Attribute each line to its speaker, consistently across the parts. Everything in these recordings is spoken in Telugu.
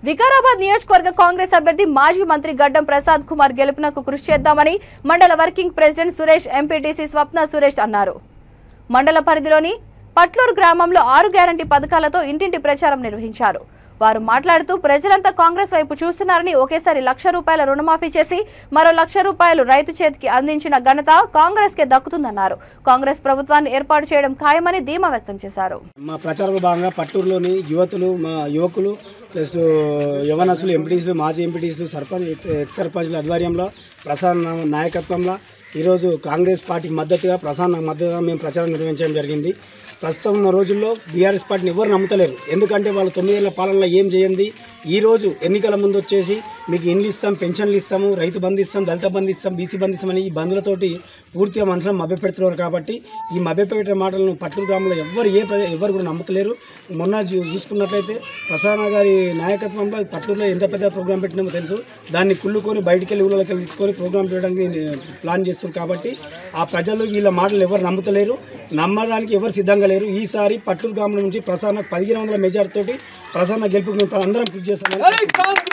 Speaker 1: వికారాబాద్ నియోజకవర్గ కాంగ్రెస్ అభ్యర్థి మాజీ మంత్రి గడ్డం ప్రసాద్ కుమార్ గెలుపునకు కృషి చేద్దామని మండల working president Suresh MPTC Swapna Suresh అన్నారు మండల పరిధిలోని పట్లూరు గ్రామంలో ఆరు గ్యారంటీ పథకాలతో ఇంటింటి ప్రచారం నిర్వహించారు వారు మాట్లాడుతూ ప్రజలంతా కాంగ్రెస్ వైపు చూస్తున్నారని ఒకేసారి లక్ష రూపాయల రుణమాఫీ చేసి మరో లక్ష రూపాయలు రైతు చేతికి అందించిన ఘనత కాంగ్రెస్ కే దక్కుతుందన్నారు కాంగ్రెస్ ప్రభుత్వాన్ని ఏర్పాటు చేయడం ఖాయమని ధీమా వ్యక్తం చేశారు
Speaker 2: మా ప్రచారంలో భాగంగా పట్టూరులోని యువతులు మా యువకులు ప్లస్ యవనసులు ఎంపీటీసులు మాజీ ఎంపీటీసులు సర్పంచ్ ఎక్స్ ఎక్స్ సర్పంచ్ల ఆధ్వర్యంలో ప్రసాద్ నా- నాయకత్వంలో ఈరోజు కాంగ్రెస్ పార్టీకి మద్దతుగా ప్రసాద్ మద్దతుగా మేము ప్రచారం నిర్వహించడం జరిగింది ప్రస్తుతం ఉన్న రోజుల్లో బీఆర్ఎస్ పార్టీని ఎవరు నమ్ముతలేరు ఎందుకంటే వాళ్ళు తొమ్మిదేళ్ల పాలనలో ఏం చేయండి ఈ రోజు ఎన్నికల ముందు వచ్చేసి మీకు ఇండ్లు ఇస్తాం పెన్షన్లు ఇస్తాము రైతు బంధు ఇస్తాం దళిత బంధు ఇస్తాం బీసీ బంధు ఇస్తామని ఈ బంధులతోటి పూర్తిగా మనుషులను మభ్యపెడుతున్నారు కాబట్టి ఈ మభ్యపెట్టే మాటలను పట్టణ గ్రామంలో ఎవరు ఏ ప్రజ ఎవరు కూడా నమ్ముతలేరు మొన్న చూ- చూసుకున్నట్లయితే ప్రసాద్ గారి నాయకత్వంలో పట్టణంలో ఎంత పెద్ద ప్రోగ్రాం పెట్టినామో తెలుసు దాన్ని కుళ్ళుకొని బయటికి వెళ్ళి ఊళ్ళోకి వెళ్ళి తీసుకొని ప్రోగ్రాం చేయడానికి నేను ప్లాన్ చేస్తున్నారు కాబట్టి ఆ ప్రజలు వీళ్ళ మాటలు ఎవరు నమ్ముతలేరు నమ్మడానికి ఎవరు సిద్ధంగా లేరు ఈసారి పట్టూరు గ్రామం నుంచి ప్రసాద్ పదిహేను వందల మెజార్టీ తోటి ప్రసాద్ గెలుపు మేము అందరం కృషి చేస్తామని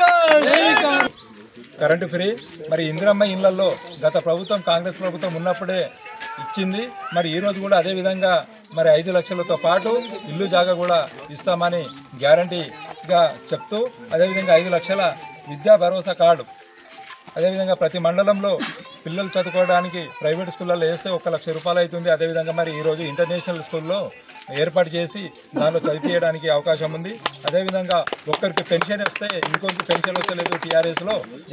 Speaker 3: కరెంటు ఫ్రీ మరి ఇందిరమ్మ ఇళ్లలో గత ప్రభుత్వం కాంగ్రెస్ ప్రభుత్వం ఉన్నప్పుడే ఇచ్చింది మరి ఈ రోజు కూడా అదే విధంగా మరి ఐదు లక్షలతో పాటు ఇల్లు జాగా కూడా ఇస్తామని గ్యారంటీగా చెప్తూ అదేవిధంగా ఐదు లక్షల విద్యా భరోసా కార్డు అదేవిధంగా ప్రతి మండలంలో పిల్లలు చదువుకోవడానికి ప్రైవేట్ స్కూళ్ళల్లో వేస్తే ఒక లక్ష రూపాయలు అవుతుంది అదేవిధంగా మరి ఈరోజు ఇంటర్నేషనల్ స్కూల్లో ఏర్పాటు చేసి దానిలో చదివించడానికి అవకాశం ఉంది అదేవిధంగా ఒక్కరికి పెన్షన్ వస్తే ఇంకొకరికి పెన్షన్ వస్తలేదు టీఆర్ఎస్ లో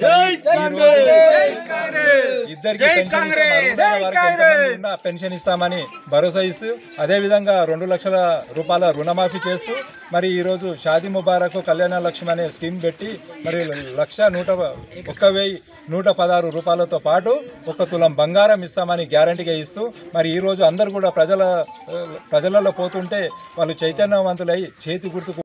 Speaker 3: ఇద్దరికి పెన్షన్ ఇస్తాం. అర్హులైన వారికి ఎంతమంది ఉన్నా పెన్షన్ ఇస్తామని భరోసా ఇస్తూ అదేవిధంగా రెండు లక్షల రూపాయల రుణమాఫీ చేస్తూ మరి ఈరోజు షాదీ ముబారక్ కళ్యాణ లక్ష్మి అనే స్కీమ్ పెట్టి మరి లక్ష నూట ఒక్క వెయ్యి నూట పదహారు రూపాయలతో పాటు ఒక తులం బంగారం ఇస్తామని గ్యారంటీగా ఇస్తూ మరి ఈరోజు అందరు కూడా ప్రజల ప్రజలలో పోతుంటే వాళ్ళు చైతన్యవంతులై చేతి గుర్తుకు